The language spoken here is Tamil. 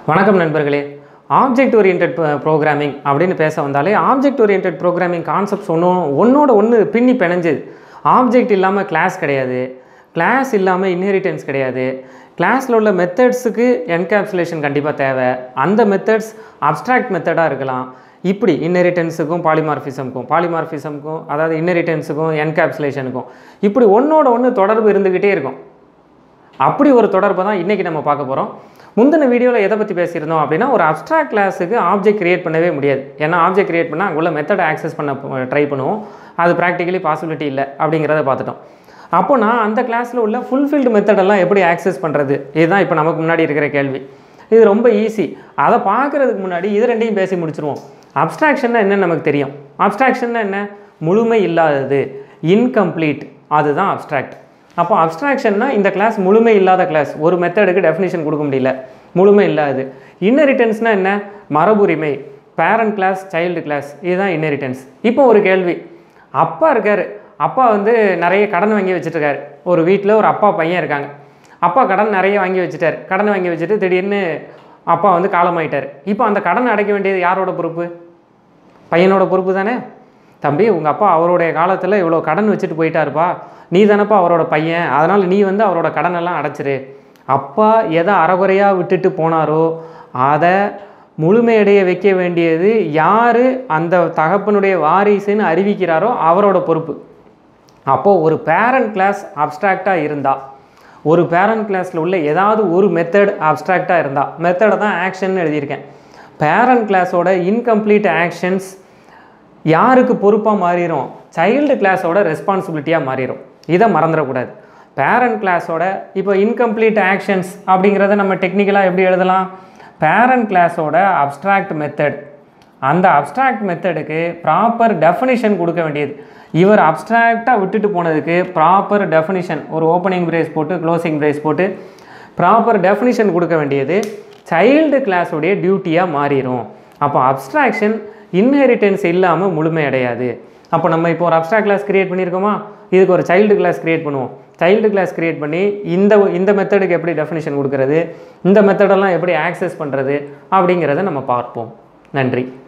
வணக்கம் நண்பர்களே ஆப்ஜெக்ட் ஓரியன்ட் ப்ரோக்ராமிங் அப்படின்னு பேச வந்தாலே ஆப்ஜெக்ட் ஓரியன்ட் ப்ரோக்ராமிங் கான்செப்ட்ஸ் ஒன்றும் ஒன்றோட ஒன்று பின்னி பிணைஞ்சுது ஆப்ஜெக்ட் இல்லாமல் கிளாஸ் கிடையாது கிளாஸ் இல்லாமல் இன்ஹெரிட்டன்ஸ் கிடையாது கிளாஸில் உள்ள மெத்தட்ஸுக்கு என்கேப்சுலேஷன் கண்டிப்பாக தேவை அந்த மெத்தட்ஸ் அப்ஸ்ட்ராக்ட் மெத்தடாக இருக்கலாம் இப்படி இன்னெரிட்டன்ஸுக்கும் பாலிமார்ஃபிசம்க்கும் பாலிமார்ஃபிசம்க்கும் அதாவது இன்னெரிட்டன்ஸுக்கும் என்கேப்சுலேஷனுக்கும் இப்படி ஒன்றோட ஒன்று தொடர்பு இருந்துக்கிட்டே இருக்கும் அப்படி ஒரு தொடர்பை தான் இன்றைக்கி நம்ம பார்க்க போகிறோம் முந்தின வீடியோவில் எதை பற்றி பேசியிருந்தோம் அப்படின்னா ஒரு அப்ஸ்ட்ராக்ட் கிளாஸுக்கு ஆப்ஜெக்ட் கிரியேட் பண்ணவே முடியாது ஏன்னா ஆப்ஜெக்ட் கிரியேட் பண்ணால் அங்குள்ள மெத்தடை ஆக்சஸ் பண்ண ட்ரை பண்ணுவோம் அது ப்ராக்டிக்கலி பாசிபிலிட்டி இல்லை அப்படிங்கிறத பார்த்துட்டோம் அப்போ நான் அந்த கிளாஸில் உள்ள ஃபுல்ஃபில்டு மெத்தடெல்லாம் எப்படி ஆக்சஸ் பண்ணுறது இதுதான் இப்போ நமக்கு முன்னாடி இருக்கிற கேள்வி இது ரொம்ப ஈஸி அதை பார்க்குறதுக்கு முன்னாடி இது ரெண்டையும் பேசி முடிச்சிருவோம் அப்ஸ்ட்ராக்ஷன்னா என்னன்னு நமக்கு தெரியும் அப்ஸ்ட்ராக்ஷன்னா என்ன முழுமை இல்லாதது இன்கம்ப்ளீட் அதுதான் அப்ஸ்ட்ராக்ட் அப்போ அப்ஸ்ட்ராக்ஷன்னா இந்த கிளாஸ் முழுமை இல்லாத கிளாஸ் ஒரு மெத்தடுக்கு டெஃபினிஷன் கொடுக்க முடியல முழுமை இல்லாது இன்னெரிட்டன்ஸ்னால் என்ன மரபுரிமை பேரண்ட் கிளாஸ் சைல்டு கிளாஸ் இதுதான் இன்னெரிட்டன்ஸ் இப்போ ஒரு கேள்வி அப்பா இருக்கார் அப்பா வந்து நிறைய கடன் வாங்கி வச்சுட்டுருக்காரு ஒரு வீட்டில் ஒரு அப்பா பையன் இருக்காங்க அப்பா கடன் நிறைய வாங்கி வச்சுட்டார் கடன் வாங்கி வச்சுட்டு திடீர்னு அப்பா வந்து காலமாயிட்டார் இப்போ அந்த கடன் அடைக்க வேண்டியது யாரோட பொறுப்பு பையனோட பொறுப்பு தானே தம்பி உங்கள் அப்பா அவருடைய காலத்தில் இவ்வளோ கடன் வச்சுட்டு போயிட்டாருப்பா நீ தானப்பா அவரோட பையன் அதனால் நீ வந்து அவரோட கடனெல்லாம் அடைச்சிரு அப்பா எதை அறகுறையாக விட்டுட்டு போனாரோ அதை முழுமையடைய வைக்க வேண்டியது யார் அந்த தகப்பனுடைய வாரிசுன்னு அறிவிக்கிறாரோ அவரோட பொறுப்பு அப்போது ஒரு பேரண்ட் கிளாஸ் அப்ஸ்ட்ராக்டாக இருந்தால் ஒரு பேரண்ட் கிளாஸில் உள்ள ஏதாவது ஒரு மெத்தட் அப்ஸ்ட்ராக்டாக இருந்தால் மெத்தடை தான் ஆக்ஷன் எழுதியிருக்கேன் பேரண்ட் கிளாஸோட இன்கம்ப்ளீட் ஆக்ஷன்ஸ் யாருக்கு பொறுப்பாக மாறிடும் சைல்டு கிளாஸோட ரெஸ்பான்சிபிலிட்டியாக மாறிடும் இதை மறந்துடக்கூடாது பேரண்ட் கிளாஸோட இப்போ இன்கம்ப்ளீட் ஆக்ஷன்ஸ் அப்படிங்கிறத நம்ம டெக்னிக்கலாக எப்படி எழுதலாம் பேரண்ட் கிளாஸோட அப்ஸ்ட்ராக்ட் மெத்தட் அந்த அப்ஸ்ட்ராக்ட் மெத்தடுக்கு ப்ராப்பர் டெஃபினிஷன் கொடுக்க வேண்டியது இவர் அப்ஸ்ட்ராக்டாக விட்டுட்டு போனதுக்கு ப்ராப்பர் டெஃபினிஷன் ஒரு ஓப்பனிங் பிரேஸ் போட்டு க்ளோசிங் பிரேஸ் போட்டு ப்ராப்பர் டெஃபினிஷன் கொடுக்க வேண்டியது சைல்டு கிளாஸோடைய டியூட்டியாக மாறிடும் அப்போ அப்ஸ்ட்ராக்ஷன் இன்ஹெரிட்டன்ஸ் இல்லாமல் முழுமையடையாது அப்போ நம்ம இப்போ ஒரு அப்ஸ்ட்ராக்ட் கிளாஸ் கிரியேட் பண்ணியிருக்கோமா இதுக்கு ஒரு சைல்டு கிளாஸ் கிரியேட் பண்ணுவோம் சைல்டு கிளாஸ் கிரியேட் பண்ணி இந்த இந்த மெத்தடுக்கு எப்படி டெஃபினிஷன் கொடுக்கறது இந்த மெத்தடெல்லாம் எப்படி ஆக்சஸ் பண்ணுறது அப்படிங்கிறத நம்ம பார்ப்போம் நன்றி